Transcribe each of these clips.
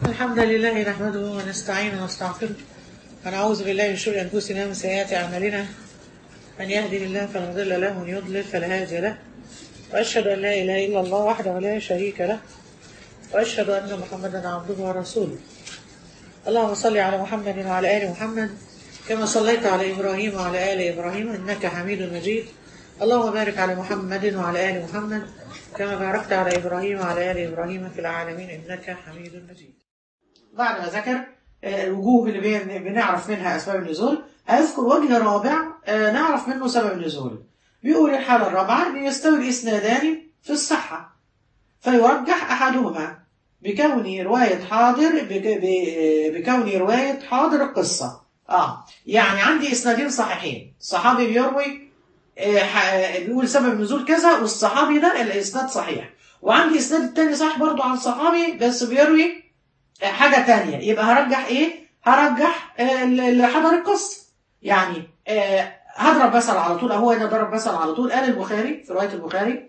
الحمد لله نحمده ونستعينه ونستغفره ونعوذ بالله من شرور انفسنا ومن سيئات اعمالنا من يهده الله فلا مضل له ومن يضلل فلا هادي له واشهد ان لا اله الا الله وحده لا شريك له واشهد ان محمدا عبده ورسوله اللهم صل على محمد وعلى ال محمد كما صليت على ابراهيم وعلى ال ابراهيم انك حميد مجيد اللهم بارك على محمد وعلى ال محمد كما باركت على ابراهيم وعلى ال ابراهيم في العالمين انك حميد مجيد بعد ما ذكر آه، الوجوه اللي بين- بنعرف منها اسباب النزول هذكر وجه رابع آه، نعرف منه سبب النزول بيقول الحالة الرابعة أن يستوي الإسنادان في الصحة فيرجح أحدهما بكون رواية حاضر بك- ب- بكون رواية حاضر القصة اه يعني عندي إسنادين صحيحين صحابي بيروي آه، ح- بيقول سبب النزول كذا والصحابي ده الإسناد صحيح وعندي إسناد التاني صح برضو عن صحابي بس بيروي آه، حاجة تانية يبقى هرجح إيه؟ هرجح آه، اللي حضر القصة يعني آه، هضرب مثل على طول هو هنا ضرب مثل على طول قال البخاري في رواية البخاري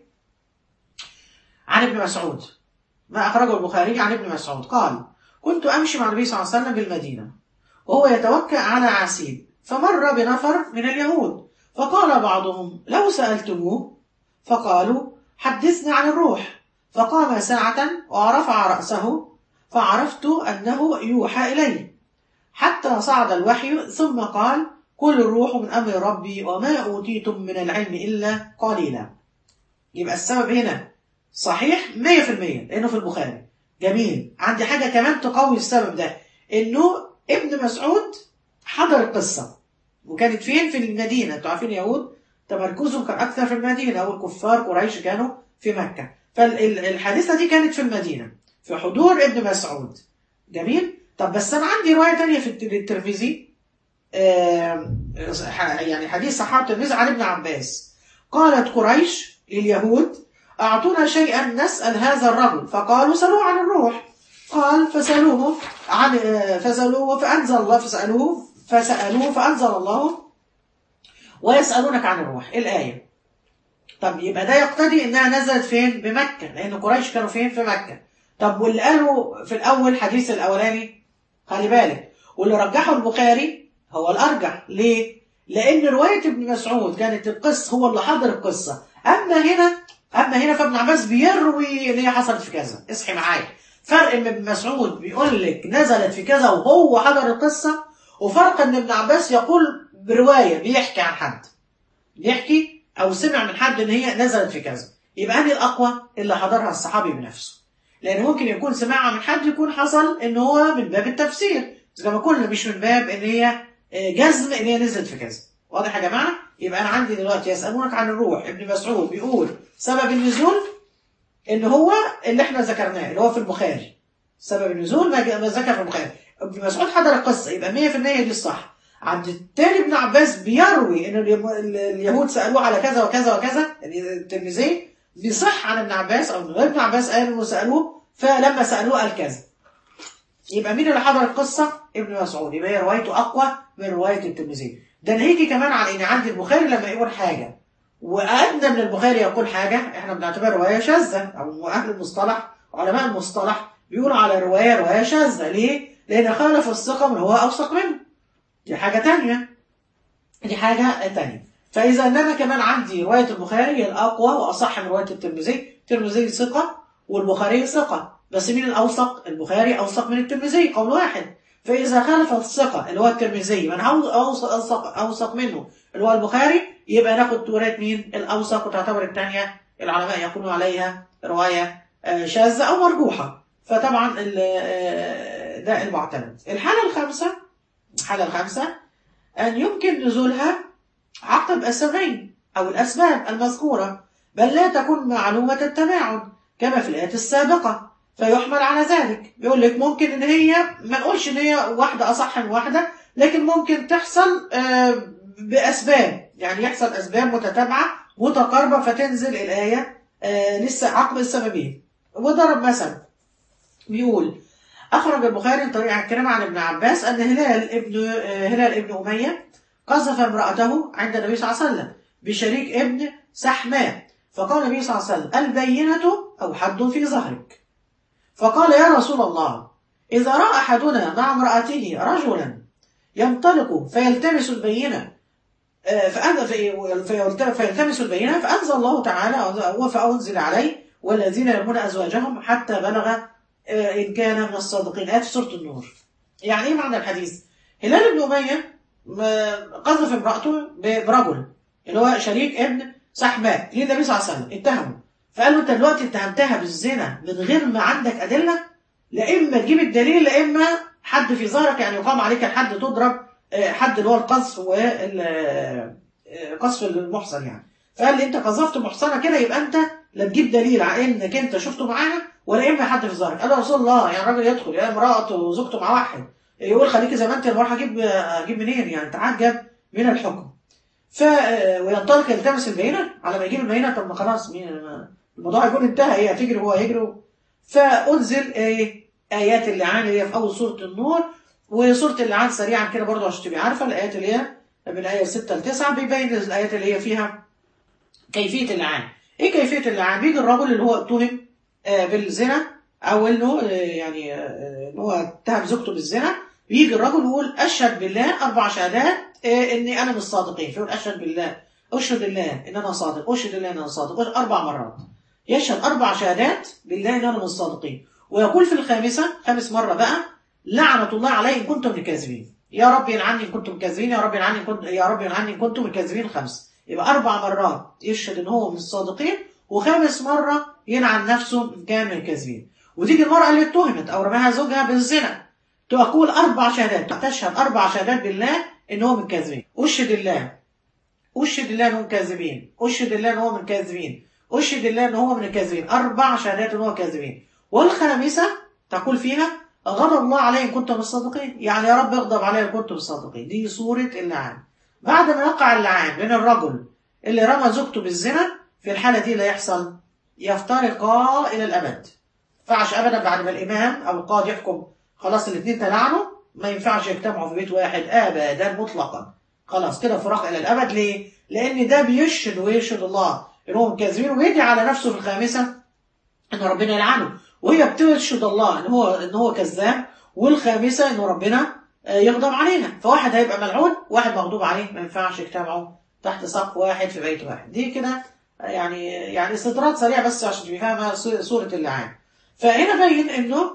عن ابن مسعود ما أخرجه البخاري عن ابن مسعود قال كنت أمشي مع النبي صلى الله عليه وسلم بالمدينة وهو يتوكأ على عسيب فمر بنفر من اليهود فقال بعضهم لو سألتموه فقالوا حدثنا عن الروح فقام ساعة ورفع رأسه فعرفت أنه يوحى إلي حتى صعد الوحي ثم قال كل الروح من أمر ربي وما أوتيتم من العلم إلا قليلا يبقى السبب هنا صحيح 100% لأنه في البخاري جميل عندي حاجة كمان تقوي السبب ده إنه ابن مسعود حضر القصة وكانت فين في المدينة انتوا عارفين اليهود تمركزهم كان أكثر في المدينة والكفار قريش كانوا في مكة فالحادثة دي كانت في المدينة في حضور ابن مسعود جميل طب بس أنا عندي رواية تانية في الت- الترمذي آم، ح- يعني حديث صحابة الترمذي عن ابن عباس قالت قريش لليهود أعطونا شيئا نسأل هذا الرجل فقالوا سألوه عن الروح قال فسألوه عن آه، فسألوه فأنزل الله فسألوه فسألوه فأنزل الله ويسألونك عن الروح الآية طب يبقى ده يقتضي إنها نزلت فين بمكة لأن قريش كانوا فين في مكة طب واللي قالوا في الأول حديث الأولاني خلي بالك واللي رجحه البخاري هو الأرجح ليه؟ لأن رواية ابن مسعود كانت القصة هو اللي حضر القصة أما هنا أما هنا فابن عباس بيروي إن هي حصلت في كذا اصحي معايا فرق ان ابن مسعود بيقول لك نزلت في كذا وهو حضر القصة وفرق ان ابن عباس يقول برواية بيحكي عن حد بيحكي او سمع من حد ان هي نزلت في كذا يبقى انهي الاقوى اللي حضرها الصحابي بنفسه لان ممكن يكون سمعها من حد يكون حصل ان هو من باب التفسير زي ما قلنا مش من باب ان هي آه، جزم ان هي نزلت في كذا واضح يا جماعه يبقى انا عندي دلوقتي يسالونك عن الروح ابن مسعود بيقول سبب النزول ان هو اللي احنا ذكرناه اللي هو في البخاري سبب النزول ما ما ذكر في البخاري ابن مسعود حضر القصه يبقى 100% دي الصح عند التاني ابن عباس بيروي ان اليم- ال- اليهود سالوه على كذا وكذا وكذا يعني الترمذي بيصح عن ابن عباس او غير ابن عباس قال انه سالوه فلما سالوه قال كذا يبقى مين اللي حضر القصه ابن مسعود يبقى هي روايته اقوى من روايه الترمذي ده نهيجي كمان على ان عندي البخاري لما يقول حاجه وأدنى من البخاري يقول حاجة احنا بنعتبرها رواية شاذة أو أهل المصطلح علماء المصطلح بيقولوا على رواية رواية شاذة ليه؟ لأن خالف الثقة من هو أوثق منه دي حاجة تانية دي حاجة تانية فإذا إن أنا كمان عندي رواية البخاري هي الأقوى وأصح من رواية الترمذي الترمذي ثقة والبخاري ثقة بس مين الأوثق؟ البخاري أوثق من الترمذي قول واحد فإذا خالف الثقة اللي هو الترمذي من هو أوثق, أوثق, أوثق منه اللي هو البخاري يبقى ناخد رواية مين الأوثق وتعتبر الثانية العلماء يقولون عليها رواية آه، شاذة أو مرجوحة فطبعا ال- آه، ده المعتمد الحالة الخامسة الحالة الخامسة أن يمكن نزولها عقب السبعين أو الأسباب المذكورة بل لا تكون معلومة التباعد كما في الآيات السابقة فيحمل على ذلك بيقول لك ممكن ان هي ما نقولش ان هي واحده اصح من واحده لكن ممكن تحصل آه، باسباب يعني يحصل اسباب متتابعه متقاربه فتنزل الايه آه، لسه عقب السببين وضرب مثل بيقول اخرج البخاري من طريق عكرمه عن ابن عباس ان هلال ابن آه، هلال ابن اميه قذف امراته عند النبي صلى الله عليه وسلم بشريك ابن سحماء فقال النبي صلى الله عليه وسلم البينه او حد في ظهرك فقال يا رسول الله إذا رأى أحدنا مع امرأته رجلا ينطلق فيلتمس البينة آه، فأن- في- فيلت- فيلتمس البينة فأنزل الله تعالى فأنزل عليه والذين يرمون أزواجهم حتى بلغ آه، إن كان من الصادقين آيات في سورة النور يعني إيه معنى الحديث؟ هلال بن أمية ما- قذف امرأته ب- برجل اللي هو شريك ابن سحماء للنبي صلى الله عليه وسلم اتهمه فقال له انت دلوقتي اتهمتها بالزنا من غير ما عندك ادله لا اما تجيب الدليل لا اما حد في ظهرك يعني يقام عليك الحد تضرب آه، حد اللي هو القذف والقذف المحصن يعني فقال لي انت قذفت محصنه كده يبقى انت لا تجيب دليل على انك انت شفته معاها ولا اما حد في ظهرك قال له يا رسول الله يعني راجل يدخل يا امراته وزوجته مع واحد يقول خليكي زي ما انت انا رايح اجيب اجيب منين يعني تعجب من الحكم ف وينطلق يلتمس البينه على ما يجيب البينه طب ما خلاص مين الموضوع يكون انتهى هي هتجري هو هيجري فانزل ايه ايات اللعان اللي هي في اول سوره النور وسوره اللعان سريعا كده برضه عشان تبقي عارفه الايات اللي هي من ايه 6 ل 9 بيبين الايات اللي هي فيها كيفيه اللعان ايه كيفيه اللعان بيجي الرجل اللي هو اتهم آه، بالزنا او انه آه، يعني آه، ان هو اتهم زوجته بالزنا بيجي الرجل يقول اشهد بالله اربع شهادات آه، اني انا من الصادقين فيقول اشهد بالله اشهد الله ان انا صادق اشهد الله ان انا صادق أشهد اربع مرات يشهد اربع شهادات بالله ان انا من الصادقين ويقول في الخامسه خامس مره بقى لعنه الله علي ان كنتم من الكاذبين يا رب يلعني ان كنتم كاذبين يا رب يلعني ان كنت يا رب يلعني ان كنتم من الكاذبين خمس يبقى اربع مرات يشهد ان هو من الصادقين وخامس مره يلعن نفسه ان كان من الكاذبين وتيجي المراه اللي اتهمت او رماها زوجها بالزنا تقول اربع شهادات تشهد اربع شهادات بالله ان هو من الكاذبين اشهد الله اشهد الله ان هم كاذبين اشهد الله ان هو من الكاذبين اشهد الله ان هو من الكاذبين اربع شهادات ان هو كاذبين والخامسه تقول فيها غضب الله علي ان كنتم من الصادقين يعني يا رب اغضب علي ان كنتم من الصادقين دي سوره اللعان بعد ما يقع اللعان بين الرجل اللي رمى زوجته بالزنا في الحاله دي لا يحصل يفترقا الى الابد ينفعش ابدا بعد ما الامام او القاضي يحكم خلاص الاثنين تلعنوا ما ينفعش يجتمعوا في بيت واحد ابدا مطلقا خلاص كده فراق الى الابد ليه؟ لان ده بيشهد ويشهد الله ان هو كاذبين ويدعي على نفسه في الخامسه ان ربنا يلعنه وهي بتشهد الله ان هو ان هو كذاب والخامسه ان ربنا آه، يغضب علينا فواحد هيبقى ملعون واحد مغضوب عليه ما ينفعش يجتمعوا تحت سقف واحد في بيت واحد دي كده يعني يعني استطراد سريع بس عشان تبقي فاهمه سوره اللعان فهنا بين انه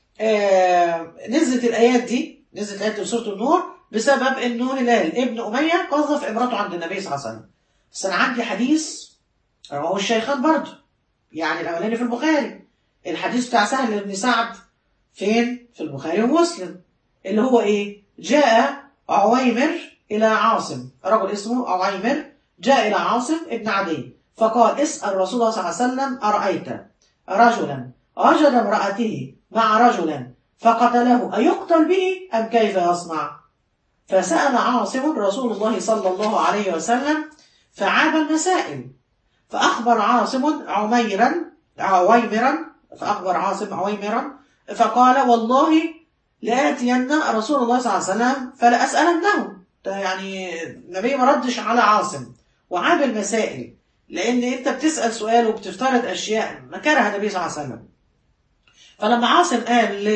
آه نزلت الايات دي نزلت ايات في سوره النور بسبب انه هلال ابن اميه قذف امراته عند النبي صلى الله عليه وسلم بس انا عندي حديث رواه الشيخان برضه يعني الاولاني في البخاري الحديث بتاع سهل بن سعد فين في البخاري ومسلم اللي هو ايه جاء عويمر الى عاصم رجل اسمه عويمر جاء الى عاصم ابن عدي فقال اسال رسول الله صلى الله عليه وسلم ارايت رجلا وجد امراته مع رجل فقتله ايقتل به ام كيف يصنع فسال عاصم رسول الله صلى الله عليه وسلم فعاب المسائل فأخبر عاصم عميرا عويمرا فأخبر عاصم عويمرا فقال والله لآتين رسول الله صلى الله عليه وسلم فلأسألنه ده يعني النبي ما ردش على عاصم وعاب المسائل لأن أنت بتسأل سؤال وبتفترض أشياء ما كره النبي صلى الله عليه وسلم فلما عاصم قال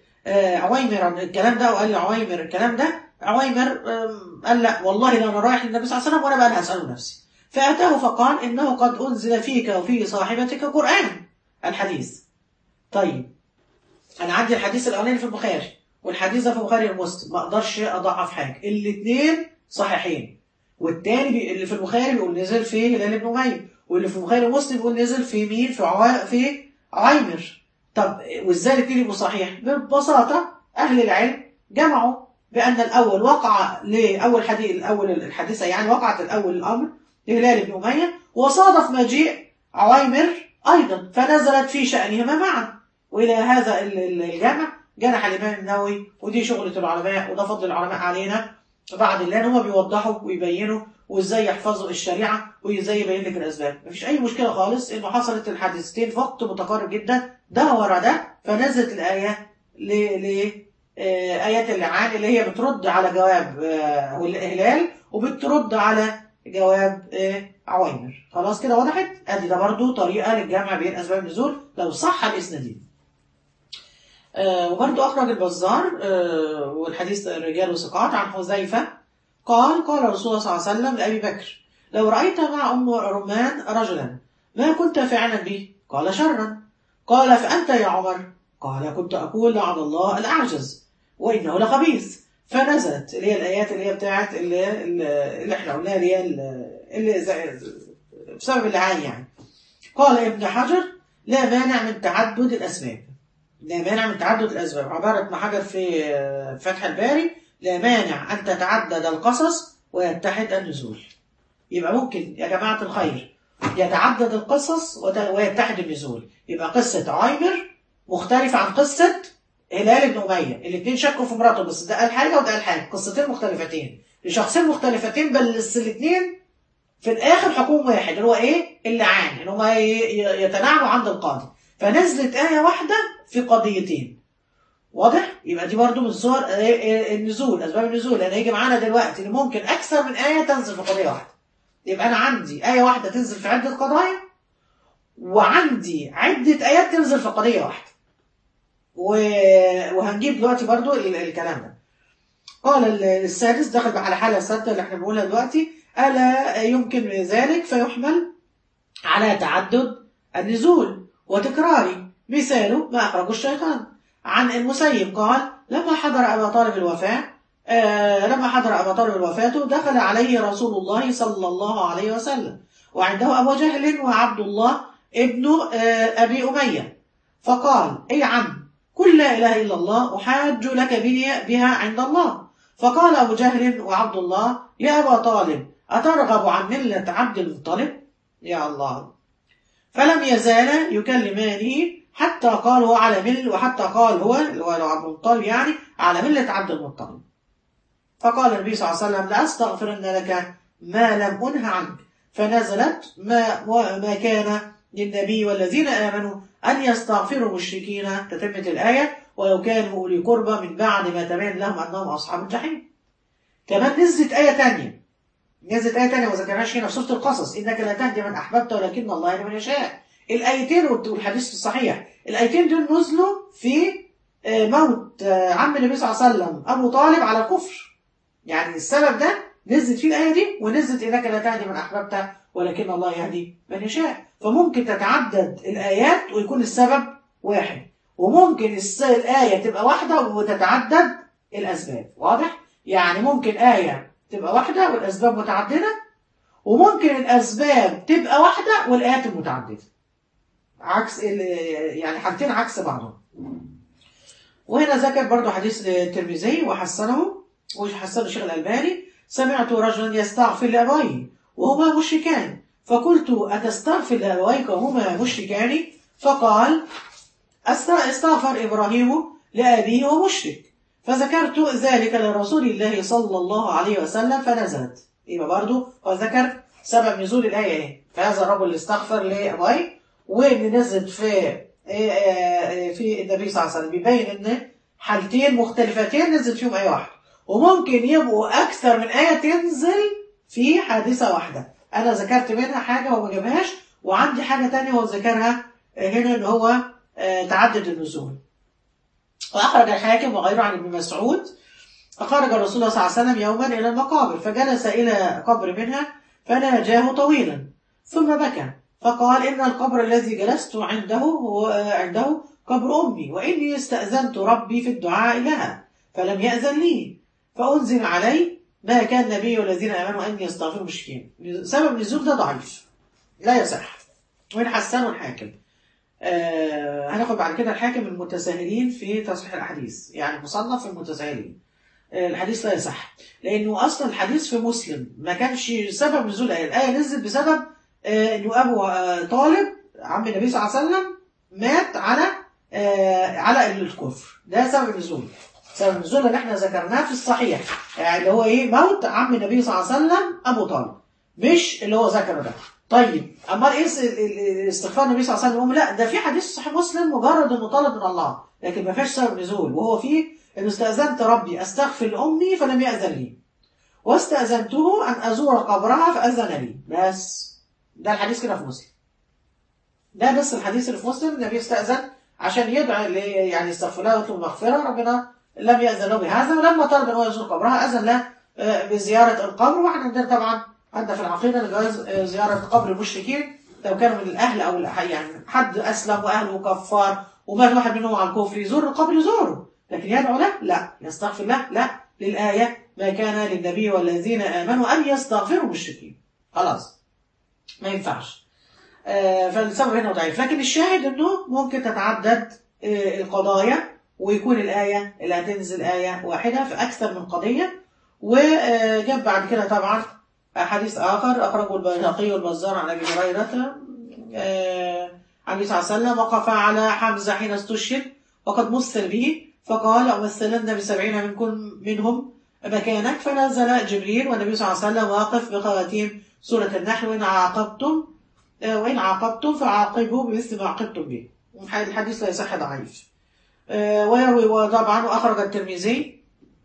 لعويمر الكلام ده وقال لعويمر الكلام ده عويمر آم، قال لا والله لا انا رايح للنبي صلى الله عليه وسلم وانا بقى اللي هساله نفسي فاتاه فقال انه قد انزل فيك وفي صاحبتك قران الحديث طيب انا عندي الحديث الاولاني في البخاري والحديث ده في البخاري ومسلم ما اقدرش اضعف حاجه الاثنين صحيحين والتاني بي- اللي في البخاري بيقول نزل في هلال بن اميه واللي في البخاري ومسلم بيقول نزل في مين في عوا... في عايمر طب وازاي الاثنين يبقوا صحيح ببساطه اهل العلم جمعوا بان الاول وقع لاول حديث الاول الحادثه يعني وقعت الاول الامر لهلال بن اميه وصادف مجيء عويمر ايضا فنزلت في شانهما معا والى هذا ال- ال- الجمع جنح الامام النووي ودي شغله العلماء وده فضل العلماء علينا بعد الله ان هم بيوضحوا ويبينوا وازاي يحفظوا الشريعه وازاي يبين لك الاسباب مفيش اي مشكله خالص انه حصلت الحادثتين في وقت متقارب جدا ده ورا ده فنزلت الايه ل ل آه، ايات اللعان اللي هي بترد على جواب آه، هلال وبترد على جواب آه، عويمر خلاص كده وضحت ادي ده برضو طريقه للجمع بين اسباب النزول لو صح الاسنادين آه وبرضه أخرج البزار آه والحديث الرجال وثقات عن حذيفة قال قال رسول الله صلى الله عليه وسلم لأبي بكر لو رأيت مع أم رمان رجلا ما كنت فاعلا به قال شرا قال فأنت يا عمر قال كنت أقول لعن الله الأعجز وإنه لخبيث فنزلت اللي هي الآيات اللي هي بتاعت اللي, اللي احنا قلناها اللي هي اللي زي- بسبب اللعان يعني قال ابن حجر لا مانع من تعدد الأسباب لا مانع من تعدد الأسباب عبارة ابن حجر في فتح الباري لا مانع أن تتعدد القصص ويتحد النزول يبقى ممكن يا جماعة الخير يتعدد القصص وت- ويتحد النزول يبقى قصة عايمر مختلفة عن قصة هلال بن أمية الاثنين شكوا في مراته بس ده قال حاجة وده قال حاجة قصتين مختلفتين لشخصين مختلفتين بس الاثنين في الآخر حكم واحد اللي هو إيه اللعان إن هما ي- ي- يتناعموا عند القاضي فنزلت آية واحدة في قضيتين واضح؟ يبقى دي برضو من صور آه، آه، النزول أسباب النزول لأن هيجي معانا دلوقتي إن ممكن أكثر من آية تنزل في قضية واحدة يبقى أنا عندي آية واحدة تنزل في عدة قضايا وعندي عدة آيات تنزل في قضية واحدة و- وهنجيب دلوقتي برضو ال- الكلام ده قال ال- السادس دخل بقى على حالة السادسة اللي احنا بنقولها دلوقتي ألا يمكن ذلك فيحمل على تعدد النزول وتكراره مثاله ما أخرجه الشيطان عن المسيب قال لما حضر أبا طالب الوفاة آه لما حضر أبا طالب الوفاة دخل عليه رسول الله صلى الله عليه وسلم وعنده أبو جهل وعبد الله ابن آه أبي أمية فقال أي عم قل لا إله إلا الله أحاج لك به- بها عند الله فقال أبو جهل وعبد الله يا أبا طالب أترغب عن ملة عبد المطلب يا الله فلم يزالا يكلمانه حتى قال هو على مل وحتى قال هو اللي هو عبد المطلب يعني على ملة عبد المطلب فقال النبي صلى الله عليه وسلم لأستغفرن لك ما لم أنه عنك فنزلت ما, ما كان للنبي والذين آمنوا أن يستغفروا المشركين تتمة الآية ولو كانوا أولي قربى من بعد ما تبين لهم أنهم أصحاب الجحيم كمان نزلت آية تانية نزلت آية تانية وذكرناش هنا في سورة القصص إنك لا تهدي من أحببت ولكن الله يهدي من يشاء الآيتين والحديث الصحيح الآيتين دول نزلوا في آه، موت آه، عم النبي صلى الله عليه وسلم أبو طالب على الكفر يعني السبب ده نزلت فيه الآية دي ونزلت إنك لا تهدي من أحببت ولكن الله يهدي من يشاء فممكن تتعدد الآيات ويكون السبب واحد وممكن الس- الآية تبقى واحدة وتتعدد الأسباب واضح؟ يعني ممكن آية تبقى واحدة والأسباب متعددة وممكن الأسباب تبقى واحدة والآيات متعددة عكس ال- يعني حالتين عكس بعضهم وهنا ذكر برضو حديث الترمذي وحسنه وحسنه الشيخ الألباني سمعت رجلا يستغفر لأبويه وهما مشركان فقلت أتستغفر لأبويك وهما مشركان فقال أست- استغفر إبراهيم لأبيه ومشرك فذكرت ذلك لرسول الله صلى الله عليه وسلم فنزلت يبقى برضو هو ذكر سبب نزول الآية إيه فهذا الرجل اللي استغفر لأبويه وإن نزلت في في النبي صلى الله عليه وسلم بيبين إن حالتين مختلفتين نزلت فيهم آية واحدة وممكن يبقوا أكثر من آية تنزل في حادثة واحدة أنا ذكرت منها حاجة هو ما جابهاش وعندي حاجة تانية هو ذكرها هنا إن هو آه، تعدد النزول وأخرج الحاكم وغيره عن ابن مسعود فخرج الرسول صلى الله عليه وسلم يوما إلى المقابر فجلس إلى قبر منها فناجاه طويلا ثم بكى فقال إن القبر الذي جلست عنده هو آه، عنده قبر أمي وإني استأذنت ربي في الدعاء لها فلم يأذن لي فأنزل علي ما كان النبي والذين آمنوا أن يستغفروا المشركين سبب النزول ده ضعيف لا يصح وإن حسنه الحاكم آه هناخد بعد كده الحاكم المتساهلين في تصحيح الأحاديث يعني مصنف في المتساهلين آه الحديث لا يصح لأنه أصلا الحديث في مسلم ما كانش سبب نزول الآية الآية نزلت بسبب آه إنه أبو آه طالب عم النبي صلى الله عليه وسلم مات على آه على الكفر ده سبب النزول سبب النزول اللي احنا ذكرناه في الصحيح يعني اللي هو ايه موت عم النبي صلى الله عليه وسلم ابو طالب مش اللي هو ذكره ده طيب امال ايه س- ال- ال- استغفار النبي صلى الله عليه وسلم لا ده في حديث صحيح مسلم مجرد انه طلب من الله لكن ما فيهاش سبب نزول وهو فيه انه استاذنت ربي استغفر لامي فلم ياذن لي واستاذنته ان ازور قبرها فاذن لي بس ده الحديث كده في مسلم ده بس الحديث اللي في مسلم النبي استاذن عشان يدعي ل- يعني يستغفر لها ويطلب مغفره ربنا لم ياذن له بهذا ولما طلب ان هو يزور قبرها اذن له آه، بزياره القبر واحنا عندنا طبعا عندنا في العقيده جواز آه، زياره قبر المشركين لو كانوا من الاهل او الأح- يعني حد اسلم واهله كفار ومات واحد منهم على الكفر يزور القبر يزوره لكن يدعو له لا يستغفر له لا للايه ما كان للنبي والذين امنوا ان يستغفروا المشركين خلاص ما ينفعش آه، فالسبب هنا ضعيف لكن الشاهد انه ممكن تتعدد آه، القضايا ويكون الآية اللي هتنزل آية واحدة في أكثر من قضية وجاب بعد كده طبعا حديث آخر أخرجه البيهقي والبزار عن أبي هريرة آه، عن النبي صلى الله عليه وسلم وقف على حمزة حين استشهد وقد مثل به فقال أمثلن بسبعين منكم منهم مكانك فنزل جبريل والنبي صلى الله عليه وسلم واقف بخواتيم سورة النحل وإن عاقبتم آه، وإن عاقبتم فعاقبوا بمثل ما عاقبتم به الحديث لا يصح ضعيف آه، ويروي وطبعا وأخرج الترمذي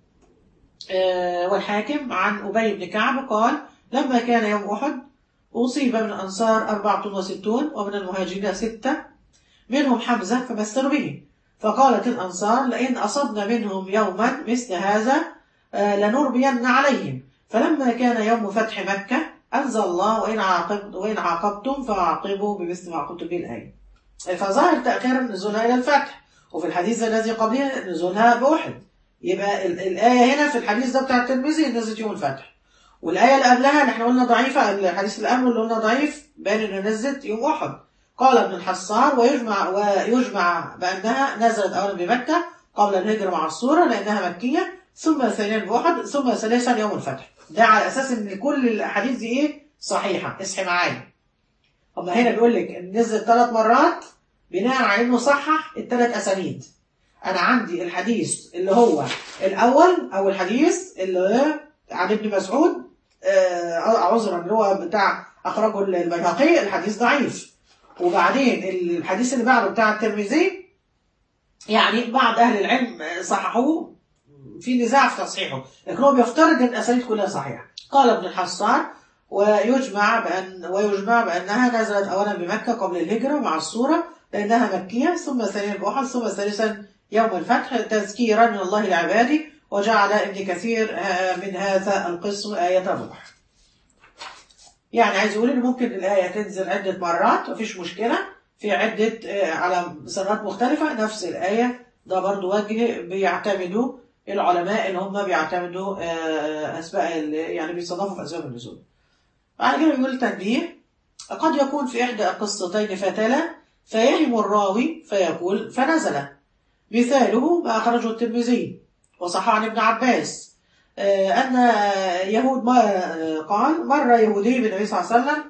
آه، والحاكم عن أبي بن كعب قال لما كان يوم أحد أصيب من الأنصار أربعة وستون ومن المهاجرين ستة منهم حمزة فمثلوا به فقالت الأنصار لئن أصبنا منهم يوما مثل هذا آه، لنربين عليهم فلما كان يوم فتح مكة أنزل الله وإن عاقبت وإن عاقبتم فعاقبوا بمثل ما عاقبتم به الآية فظاهر تأخير نزولها إلى الفتح وفي الحديث الذي قبله نزولها بأحد يبقى ال- الآية هنا في الحديث ده بتاع الترمذي نزلت يوم الفتح والآية اللي قبلها اللي احنا قلنا ضعيفة الحديث اللي قبله اللي قلنا ضعيف بان إنها نزلت يوم أحد قال ابن الحصار ويجمع ويجمع بأنها نزلت أولا بمكة قبل الهجرة مع الصورة لأنها مكية ثم ثانيا بأحد ثم ثالثا يوم الفتح ده على أساس إن كل الأحاديث دي إيه صحيحة اصحي معايا أما هنا بيقول لك إن نزلت ثلاث مرات بناء على إنه صحح الثلاث أسانيد أنا عندي الحديث اللي هو الأول أو الحديث اللي عن ابن مسعود آه، عذرا اللي هو بتاع أخرجه البيهقي الحديث ضعيف وبعدين الحديث اللي بعده بتاع الترمذي يعني بعض أهل العلم صححوه في نزاع في تصحيحه لكن هو بيفترض ان الاسانيد كلها صحيحه قال ابن الحصان ويجمع بأن ويجمع بأنها نزلت أولا بمكة قبل الهجرة مع الصورة لأنها مكية ثم ثانيا بأحد ثم ثالثا يوم الفتح تذكيرا من الله لعباده وجعل ابن كثير آه، من هذا القسم آية الروح يعني عايز يقول ان ممكن الآية تنزل عدة مرات مفيش مشكلة في عدة آه، على سنوات مختلفة نفس الآية ده برضو وجه بيعتمدوا العلماء اللي هم بيعتمدوا آه، أسباب ال- يعني بيصنفوا في أسباب النزول. بعد كده بيقول تنبيه قد يكون في إحدى القصتين فتلا فيهم الراوي فيقول فنزل مثاله ما أخرجه الترمذي وصح عن ابن عباس آه، أن يهود ما آه، قال مر يهودي بالنبي صلى الله عليه وسلم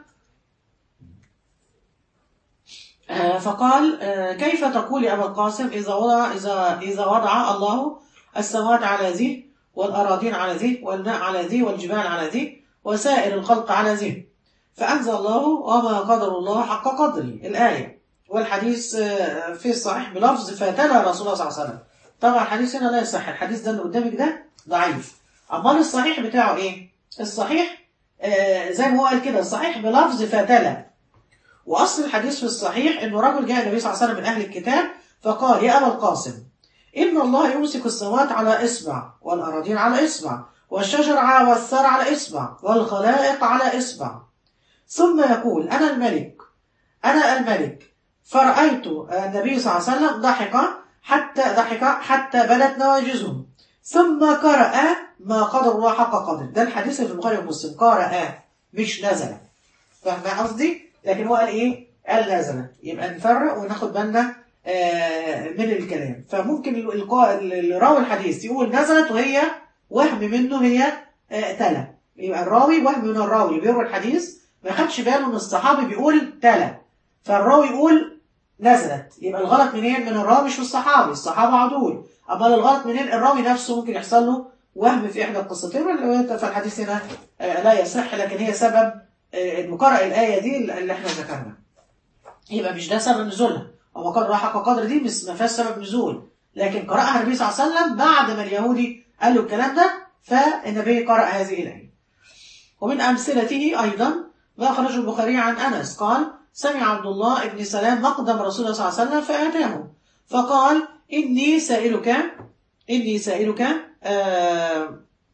آه، فقال آه، كيف تقول يا أبا القاسم إذا وضع إذا إذا وضع الله السماوات على ذي والأراضين على ذي والماء على ذي والجبال على ذي وسائر الخلق على ذي فأنزل الله وما قدر الله حق قدره الآية والحديث آه، في الصحيح بلفظ فاتنا رسول الله صلى الله عليه وسلم طبعا الحديث هنا لا يصح الحديث ده اللي قدامك ده ضعيف أمال الصحيح بتاعه إيه؟ الصحيح آه، زي ما هو قال كده الصحيح بلفظ فتلا وأصل الحديث في الصحيح إنه رجل جاء النبي صلى الله عليه وسلم من أهل الكتاب فقال يا أبا القاسم إن الله يمسك السماوات على إصبع والأراضين على إصبع والشجر على والثرى على إصبع والخلائق على إصبع ثم يقول أنا الملك أنا الملك فرأيت النبي صلى الله عليه وسلم ضحك حتى ضحك حتى بدت نواجذهم ثم قرأ ما قدر الله حق قدر ده الحديث اللي في البخاري ومسلم قرأ مش نزل فاهم قصدي؟ لكن هو قال ايه؟ قال نزل يبقى نفرق وناخد بالنا آه، من الكلام فممكن ال- القا- اللي راوي الحديث يقول نزلت وهي وهم منه هي آه، تلا يبقى الراوي وهم من الراوي اللي بيروي الحديث ما خدش باله ان الصحابي بيقول تلا فالراوي يقول نزلت يبقى الغلط منين من الراوي مش من الصحابي الصحابه عدول اما الغلط منين الراوي نفسه ممكن يحصل له وهم في احدى القصتين فالحديث هنا آه، لا يصح لكن هي سبب آه، انه قرأ الايه دي اللي احنا ذكرنا يبقى مش ده سبب نزولها وما قدر حق قدر دي بس ما فيهاش سبب نزول لكن قرأها النبي صلى الله عليه وسلم بعد ما اليهودي قال له الكلام ده فالنبي قرأ هذه الآية ومن أمثلته أيضا ما أخرجه البخاري عن أنس قال سمع عبد الله بن سلام مقدم رسول الله صلى الله عليه وسلم فآتاه فقال إني سائلك إني سائلك آه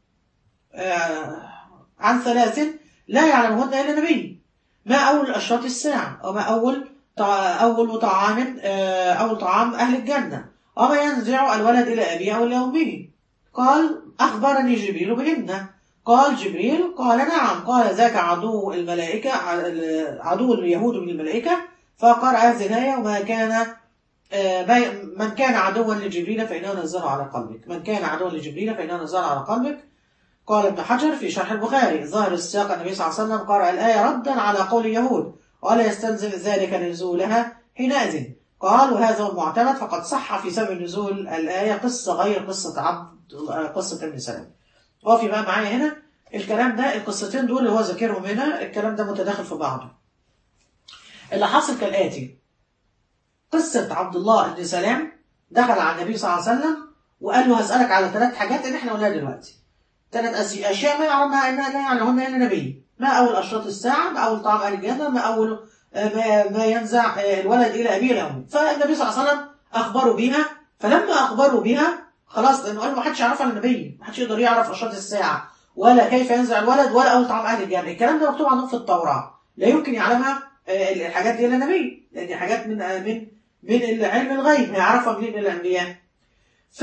آه عن ثلاث لا يعلمهن إلا نبي ما أول أشراط الساعة وما أول طع- أول طعام آه، أول طعام أهل الجنة وما ينزع الولد إلى أبيه أو إلى أمه قال أخبرني جبريل بهن قال جبريل قال نعم قال ذاك عدو الملائكة عدو اليهود من الملائكة فقرأ هذه الآية وما كان آه، ما- من كان عدوا لجبريل فإنه نزله على قلبك من كان عدوا لجبريل فإنه نزله على قلبك قال ابن حجر في شرح البخاري ظاهر السياق النبي صلى الله عليه وسلم قرأ الآية ردا على قول اليهود ولا يستلزم ذلك نزولها حينئذ قال وهذا هو المعتمد فقد صح في سبب نزول الآية قصة غير قصة عبد قصة ابن سلام وفي بقى معايا هنا الكلام ده القصتين دول اللي هو ذاكرهم هنا الكلام ده متداخل في بعضه اللي حصل كالآتي قصة عبد الله بن سلام دخل على النبي صلى الله عليه وسلم وقال له هسألك على ثلاث حاجات اللي احنا قلناها دلوقتي ثلاث أشي- أشياء ما يعلمها إنها لا يعلمهن إلا نبي ما أول أشراط الساعة ما أول طعام أهل الجنة ما أول آه، ما, ما ينزع آه، الولد إلى أبيه الأم فالنبي صلى الله عليه وسلم أخبروا بها فلما أخبروا بها خلاص لأنه قال ما حدش يعرفها إلا النبي ما حدش يقدر يعرف أشراط الساعة ولا كيف ينزع الولد ولا أول طعام أهل الجنة الكلام ده مكتوب عندهم في التوراة لا يمكن يعلمها آه، الحاجات دي إلا النبي لأن دي حاجات من آه، من من علم الغيب هيعرفها منين الأنبياء ف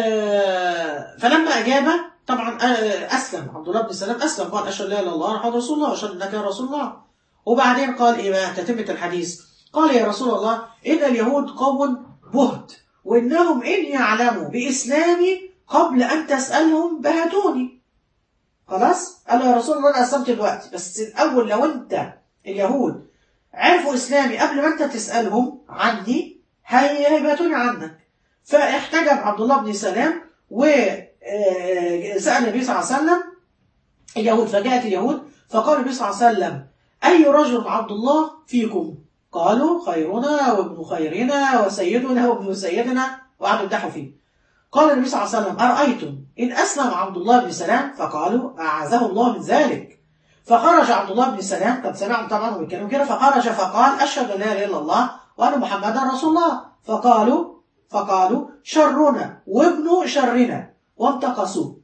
آه، فلما أجاب طبعا آه، أسلم عبد الله بن سلام أسلم قال أشهد لا إله إلا الله محمد رسول الله وأشهد أنك يا رسول الله وبعدين قال إيه بقى تتمة الحديث قال يا رسول الله إن اليهود قوم بهت وإنهم إن يعلموا بإسلامي قبل أن تسألهم بهتوني خلاص قال له يا رسول الله أنا أسلمت دلوقتي بس الأول لو أنت اليهود عرفوا إسلامي قبل ما أنت تسألهم عني هي- هيبهتوني عنك فاحتجب عبد الله بن سلام وسأل النبي صلى الله عليه وسلم اليهود فجاءت اليهود فقال النبي صلى الله عليه وسلم أي رجل عبد الله فيكم قالوا خيرنا وابن خيرنا وسيدنا وابن سيدنا وقعدوا يمدحوا فيه قال النبي صلى الله عليه وسلم أرأيتم إن أسلم عبد الله بن سلام فقالوا أعاذه الله من ذلك فخرج عبد الله بن سلام قد سمعهم طبعا وبيتكلموا كده فخرج فقال أشهد أن لا إله إلا الله وأن محمدا رسول الله فقالوا فقالوا شرنا وابن شرنا وانتقصوا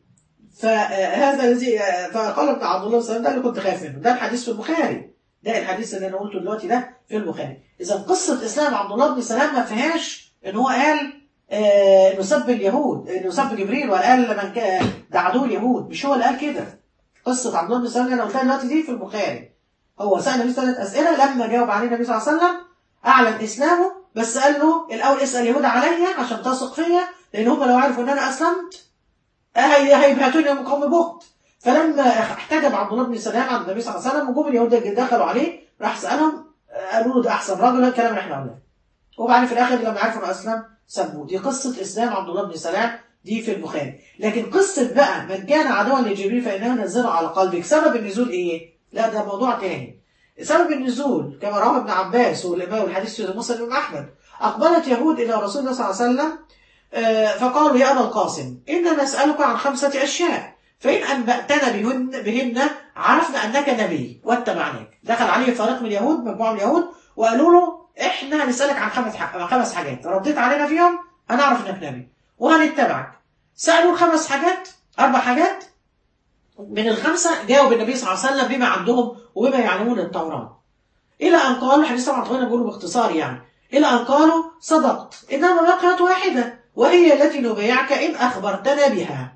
فهذا الذي فقال ابن عبد الله بن سلام ده اللي كنت خايف منه ده الحديث في البخاري ده الحديث اللي انا قلته دلوقتي ده في البخاري اذا قصه اسلام عبد الله بن سلام ما فيهاش ان هو قال آه، انه سب اليهود انه سب جبريل وقال من كان ده عدو اليهود مش هو اللي قال كده قصه عبد الله بن سلام اللي انا قلتها دلوقتي دي في البخاري هو سال النبي ثلاث اسئله لما جاوب عليه النبي صلى الله عليه وسلم اعلن اسلامه بس قال له الاول اسال اليهود عليا عشان تثق فيا لان هم لو عرفوا ان انا اسلمت هي هيبهتوني من قوم بهت فلما احتجب عبد الله بن سلام عن النبي صلى الله عليه وسلم وجم اليهود دخلوا عليه راح سالهم قالوا له ده احسن راجل الكلام اللي احنا قلناه وبعدين في الاخر لما عرفوا انه اسلم سبوه دي قصه اسلام عبد الله بن سلام دي في البخاري لكن قصه بقى من كان عدوا لجبريل فانه نزله على قلبك سبب النزول ايه؟ لا ده موضوع تاني سبب النزول كما روى ابن عباس والامام الحديث في مسلم بن احمد اقبلت يهود الى رسول الله صلى الله عليه وسلم آه، فقالوا يا ابا القاسم انا نسالك عن خمسه اشياء فان انباتنا بهن بهن عرفنا انك نبي واتبعناك دخل عليه فريق من اليهود مجموعه من اليهود وقالوا له احنا هنسالك عن خمس ح- عن خمس حاجات رديت علينا فيهم هنعرف انك نبي وهنتبعك سالوا خمس حاجات اربع حاجات من الخمسه جاوب النبي صلى الله عليه وسلم بما عندهم وبما يعلمون التوراه الى ان قالوا الحديث طبعا طويل بقوله باختصار يعني الى ان قالوا صدقت انما بقيت واحده وهي التي نبايعك ان اخبرتنا بها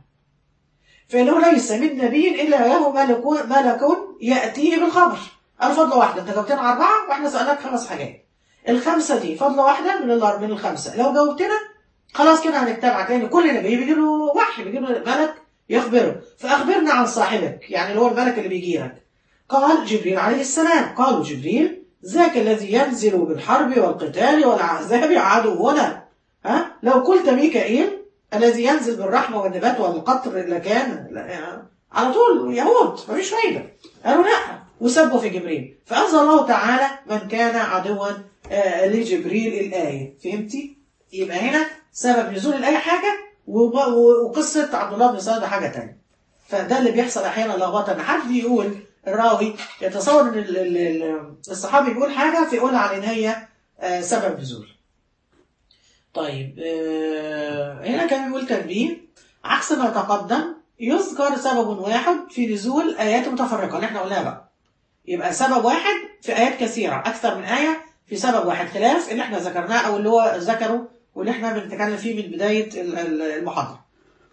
فانه ليس من نبي الا له ملك ملك ياتيه بالخبر قال فضله واحده انت جاوبتنا على اربعه واحنا سالناك خمس حاجات الخمسه دي فضله واحده من الأر- من الخمسه لو جاوبتنا خلاص كده هنتبعك لان كل نبي بيجي له وحي بيجي له ملك يخبره فاخبرنا عن صاحبك يعني اللي هو الملك اللي بيجي لك قال جبريل عليه السلام قالوا جبريل ذاك الذي ينزل بالحرب والقتال والعذاب عدونا ها لو قلت ميكائيل الذي ينزل بالرحمه والنبات والقطر لكان لا- على طول يهود مفيش فايده قالوا لا وسبوا في جبريل فانزل الله تعالى من كان عدوا آه، لجبريل الايه فهمتي؟ يبقى هنا سبب نزول الايه حاجه وب- و- وقصه عبد الله بن سلام ده حاجه تانية فده اللي بيحصل احيانا لخبطه ان حد يقول الراوي يتصور ان ال- ال- ال- الصحابي بيقول حاجه فيقولها على ان هي آه، سبب نزول طيب آه هنا كان بيقول تنبيه عكس ما تقدم يذكر سبب واحد في نزول آيات متفرقة اللي احنا قلناها بقى يبقى سبب واحد في آيات كثيرة أكثر من آية في سبب واحد خلاف اللي احنا ذكرناه أو اللي هو ذكره واللي احنا بنتكلم فيه من بداية ال- ال- المحاضرة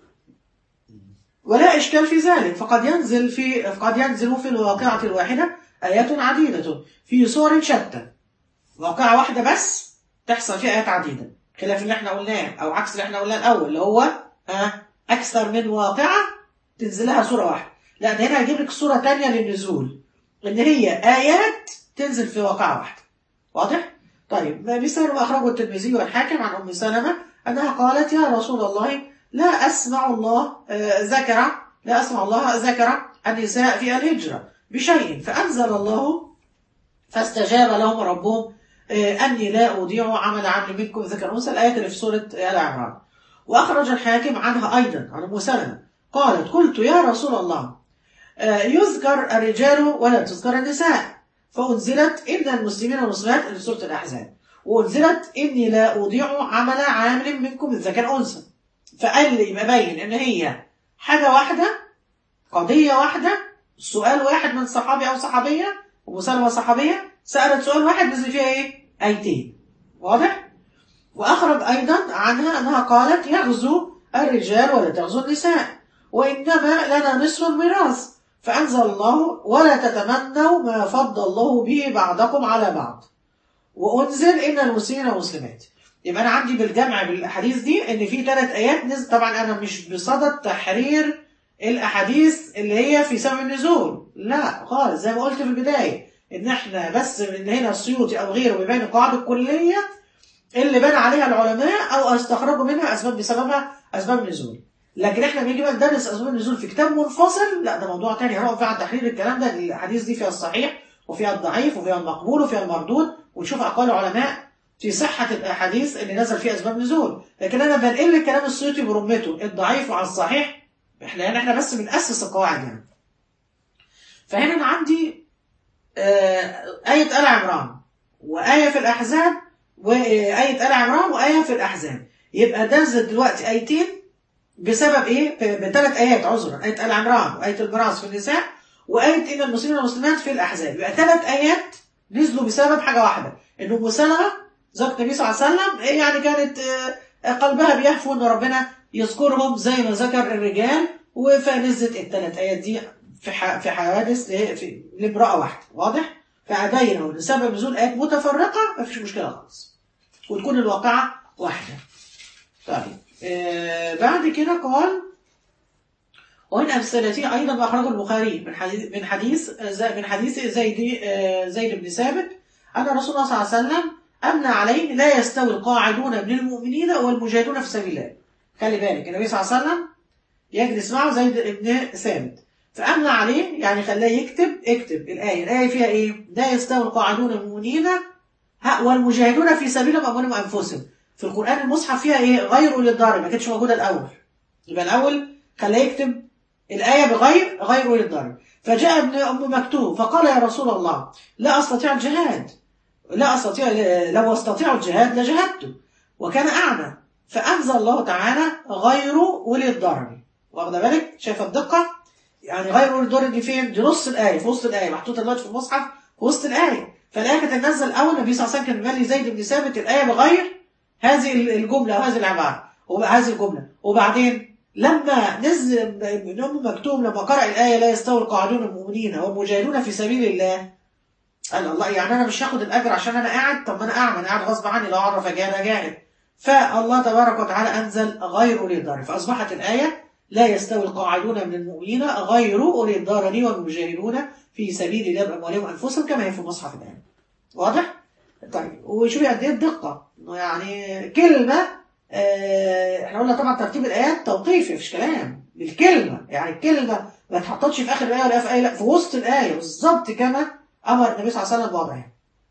ولا إشكال في ذلك فقد ينزل في قد ينزل في الواقعة الواحدة آيات عديدة في صور شتى واقعة واحدة بس تحصل فيها آيات عديدة خلاف اللي احنا قلناه أو عكس اللي احنا قلناه الأول اللي هو آه أكثر من واقعة تنزل لها صورة واحدة لا ده هنا هيجيب لك صورة تانية للنزول إن هي آيات تنزل في واقعة واحدة واضح؟ طيب مثال ما أخرجه الترمذي والحاكم عن أم سلمة أنها قالت يا رسول الله لا أسمع الله آه، ذكر لا أسمع الله ذكر النساء في الهجرة بشيء فأنزل الله فاستجاب لهم ربهم آه، أني لا أضيع عمل عبد منكم ذكر أنثى الآية اللي في سورة آل عمران وأخرج الحاكم عنها أيضا عن أم سلمة قالت قلت يا رسول الله آه، يذكر الرجال ولا تذكر النساء فأنزلت إن المسلمين والمسلمات اللي في سورة الأحزاب وأنزلت إني لا أضيع عمل عامل منكم ذكر أنثى فقال لي مبين إن هي حاجة واحدة قضية واحدة سؤال واحد من صحابي أو صحابية ومسلمة صحابية سألت سؤال واحد نزل فيها إيه؟ آيتين واضح؟ وأخرج أيضا عنها أنها قالت يغزو الرجال ولا تغزو النساء وإنما لنا نصف الميراث فأنزل الله ولا تتمنوا ما فضل الله به بعضكم على بعض وأنزل إن المسلمين والمسلمات يبقى أنا عندي بالجمع بالأحاديث دي إن في ثلاث آيات نزل طبعا أنا مش بصدد تحرير الأحاديث اللي هي في سبب النزول لا خالص زي ما قلت في البداية إن إحنا بس من هنا السيوطي أو غيره بيبين القواعد الكلية اللي بنى عليها العلماء أو استخرجوا منها أسباب بسببها أسباب النزول لكن احنا بنيجي بقى ندرس اسباب النزول في كتاب منفصل لا ده موضوع تاني هنقف فيه على تحرير الكلام ده الاحاديث دي فيها الصحيح وفيها الضعيف وفيها المقبول وفيها المردود ونشوف اقوال العلماء في صحة الأحاديث اللي نزل فيها أسباب نزول، لكن أنا بنقل لك كلام السيوطي برمته الضعيف وعلى الصحيح احنا يعني احنا بس بنأسس القواعد يعني. فهنا أنا عندي آه، آية آل عمران وآية في الأحزاب وآية آل عمران وآية في الأحزاب. يبقى ده نزل دلوقتي آيتين بسبب ايه؟ بثلاث ايات عذرا، ايه ال عمران وايه الميراث في النساء وايه ان المسلمين والمسلمات في الاحزاب، يبقى ثلاث ايات نزلوا بسبب حاجه واحده، ان ام سلمه زوجة النبي صلى الله عليه وسلم يعني كانت آه، قلبها بيهفو ان ربنا يذكرهم زي ما ذكر الرجال فنزلت الثلاث ايات دي في ح- في حوادث ل- في لامراه واحده، واضح؟ فأبين ان سبب نزول ايات متفرقه مفيش مشكله خالص. وتكون الواقعه واحده. طيب آه بعد كده قال ومن أمثلته أيضا ما أخرجه البخاري من حديث من حديث ز- من حديث زيد آه، زيد بن ثابت أن رسول الله صلى الله عليه وسلم أمنى عليه لا يستوي القاعدون من المؤمنين والمجاهدون في سبيل الله. خلي بالك النبي صلى الله عليه وسلم يجلس معه زيد بن ثابت فأمنى عليه يعني خلاه يكتب اكتب الآية الآية فيها إيه؟ لا يستوي القاعدون المؤمنين ها، والمجاهدون في سبيل الله بأموالهم وأنفسهم. في القرآن المصحف فيها إيه؟ غير أولي الضرر ما كانتش موجودة الأول. يبقى الأول خلاه يكتب الآية بغير غير أولي الضرر. فجاء ابن أم مكتوم فقال يا رسول الله لا أستطيع الجهاد. لا أستطيع لو أستطيع الجهاد لجهدت. وكان أعمى. فأنزل الله تعالى غير أولي الضرر. واخدة بالك؟ شايفة الدقة؟ يعني غير أولي الضرر دي فين؟ دي نص الآية في وسط الآية محطوطة دلوقتي في المصحف في وسط الآية. فالآية كانت تنزل الأول النبي صلى الله عليه وسلم كان مالي زيد بن ثابت الآية بغير هذه الجملة أو هذه العبارة وهذه الجملة وبعدين لما نزل ابن أم مكتوم لما قرأ الآية لا يستوي القاعدون المؤمنين والمجاهدون في سبيل الله قال الله يعني أنا مش هاخد الأجر عشان أنا قاعد طب ما أنا أعمى أنا قاعد غصب عني لو أعرف أجاهد أجاهد فالله تبارك وتعالى أنزل غير أولي الضرر فأصبحت الآية لا يستوي القاعدون من المؤمنين غير أولي الضرر والمجاهدون في سبيل الله بأموالهم وأنفسهم كما هي في المصحف الآن واضح؟ طيب وشوفي قد ايه الدقة إنه يعني كلمة آه، احنا قلنا طبعا ترتيب الآيات توقيفي مفيش كلام بالكلمة يعني الكلمة ما تحطتش في آخر الآية ولا في آية لا في وسط الآية بالظبط كما أمر النبي صلى الله عليه وسلم بوضعها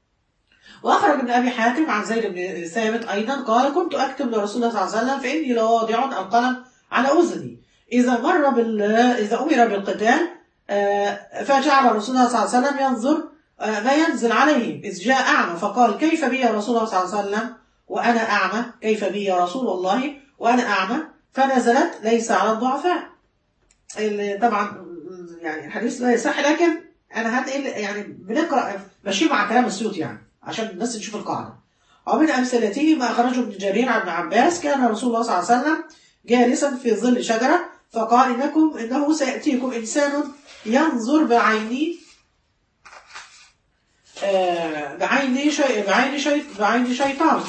وأخرج ابن أبي حاتم عن زيد بن ثابت أيضا قال كنت أكتب لرسول الله صلى الله عليه وسلم فإني لواضع القلم على أذني إذا مر بال إذا أمر بالقتال آه، فجعل رسول الله صلى الله عليه وسلم ينظر آه، ما ينزل عليهم إذ جاء أعمى فقال كيف بي يا رسول الله صلى الله عليه وسلم وأنا أعمى كيف بي يا رسول الله وأنا أعمى فنزلت ليس على الضعفاء ال- طبعا يعني الحديث لا يصح لكن أنا هنقل يعني بنقرأ ماشي مع كلام السيوط يعني عشان الناس تشوف القاعدة ومن أمثلته ما أخرجه ابن جرير عن ابن عباس كان رسول الله صلى الله عليه وسلم جالسا في ظل شجرة فقال إنكم إنه سيأتيكم إنسان ينظر بعيني آه، بعيني شيء بعين شيء بعين شيطان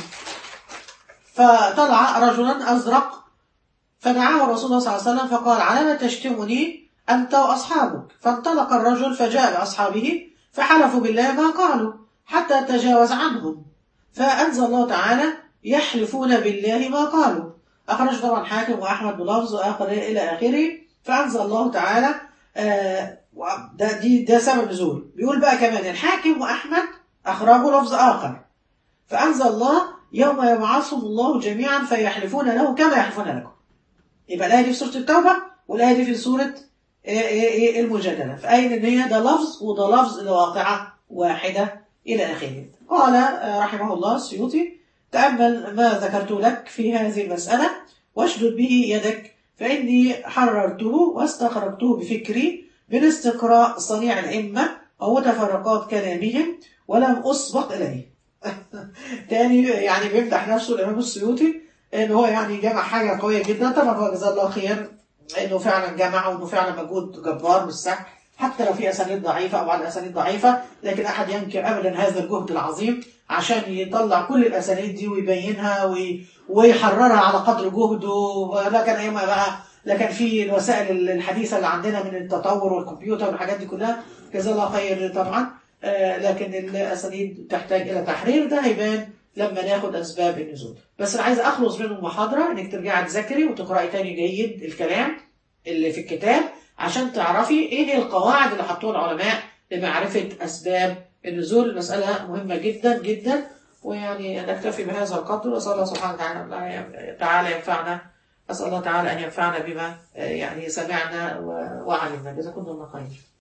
فطلع رجلا أزرق فدعاه رسول الله صلى الله عليه وسلم فقال على ما تشتمني أنت وأصحابك فانطلق الرجل فجاء بأصحابه فحلفوا بالله ما قالوا حتى تجاوز عنهم فأنزل الله تعالى يحلفون بالله ما قالوا أخرج طبعا حاكم وأحمد بلفظ وآخر إلى آخره فأنزل الله تعالى آه ده دي ده سبب نزول بيقول بقى كمان الحاكم وأحمد أخرجوا لفظ آخر فأنزل الله يوم يبعثهم الله جميعا فيحلفون له كما يحلفون لكم يبقى الآية دي في سورة التوبة والآية دي في سورة إيه إيه إيه المجادلة فأين إن هي ده لفظ وده لفظ لواقعة واحدة إلى آخره قال آه، رحمه الله السيوطي تأمل ما ذكرت لك في هذه المسألة واشدد به يدك فإني حررته واستخرجته بفكري من استقراء صنيع الأئمة ومتفرقات كلامهم ولم أسبق إليه تاني يعني بيمدح نفسه الإمام السيوطي إن هو يعني جمع حاجة قوية جدا طبعا هو جزاه الله خير إنه فعلا جمع وإنه فعلا مجهود جبار مش سهل حتى لو في أسانيد ضعيفة أو بعض الأسانيد ضعيفة لكن أحد ينكر أبدا هذا الجهد العظيم عشان يطلع كل الأسانيد دي ويبينها وي... ويحررها على قدر جهده لا كان أيامها بقى لا كان في الوسائل الحديثة اللي عندنا من التطور والكمبيوتر والحاجات دي كلها جزاه الله خير طبعا آه، لكن الأسانيد تحتاج إلى تحرير ده هيبان لما ناخد أسباب النزول بس أنا عايزة أخلص منه المحاضرة إنك ترجعي تذاكري وتقرأي تاني جيد الكلام اللي في الكتاب عشان تعرفي إيه هي القواعد اللي حطوها العلماء لمعرفة أسباب النزول المسألة مهمة جدا جدا ويعني نكتفي بهذا القدر وأسأل الله سبحانه وتعالى تعالى ينفعنا أسأل الله تعالى أن ينفعنا بما آه، يعني سمعنا و- وعلمنا جزاكم الله خير